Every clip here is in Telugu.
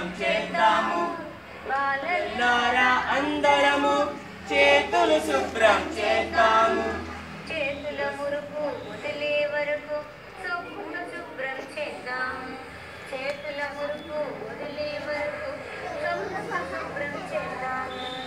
శుభ్రం చేద్దాము బాలల నారా అందరము చేతులు శుభ్రం చేద్దాము చేతుల మురుకు వదిలే వరకు సొమ్మును శుభ్రం చేద్దాం చేతుల మురుకు వదిలే వరకు సొమ్మును శుభ్రం చేద్దాం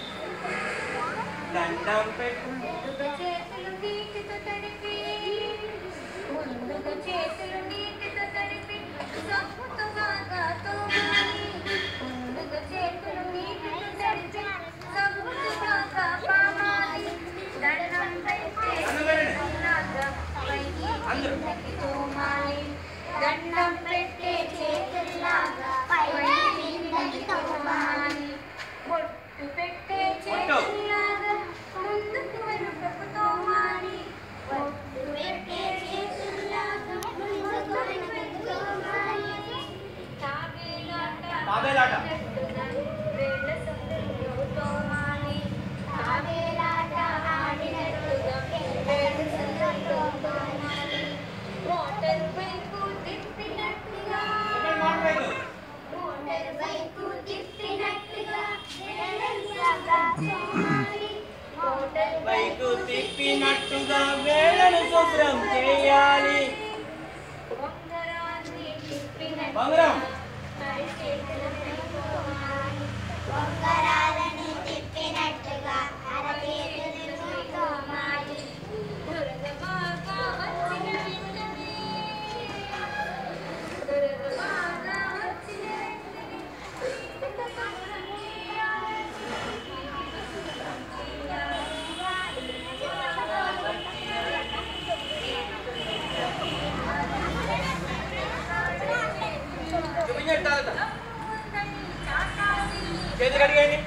దండం పెట్టు ముందుగా చేతులు నీటితో తడిపి ముందుగా చేతులు నీటితో తడిపి సబ్బుతో బాగా తోమాలి ముందుగా చేతులు నీటితో తడిపి సబ్బుతో బాగా పామాలి దండం పెట్టే చేతుల్లాగా పైకి కిందకి తోమాలి దండం పెట్టే చేతుల్లాగా పైకి కిందకి తోమాలి బొట్టు పెట్టే చేతుల్లాగా ముందుకు వెనుకకు తోమాలి బొట్టు పెట్టే చేతుల్లాగా ముందుకు వెనుకకు తోమాలి తాబేలాట తాబేలాట. ఆడినట్టుగా వేళ్ళ సందుల్లో తోమాలి తాబేలాట ఆడినట్టుగా వేళ్ళ సందుల్లో తోమాలి మోటార్ బైకు తిప్పినట్టుగా మోటార్ బైకు తిప్పినట్టుగా వేళ్ళంతా తోమాలి మోటార్ బైకు తిప్పినట్టుగా వేళను శుభ్రం చేయాలి బొంగరాన్ని తిప్పినట్టుగా బొంగరం. అరిచేతులపై తోమాలి బొంగరాలని తిప్పినట్టుగా అరచేతులపై తోమాలి దురద బాగా వచ్చిన వెంటనే దురద బాగా వచ్చిన వెంటనే శుభ్రం చేయాలి. చూపించండి తాత ఉందని చాటాలి చేతులు కడిగండి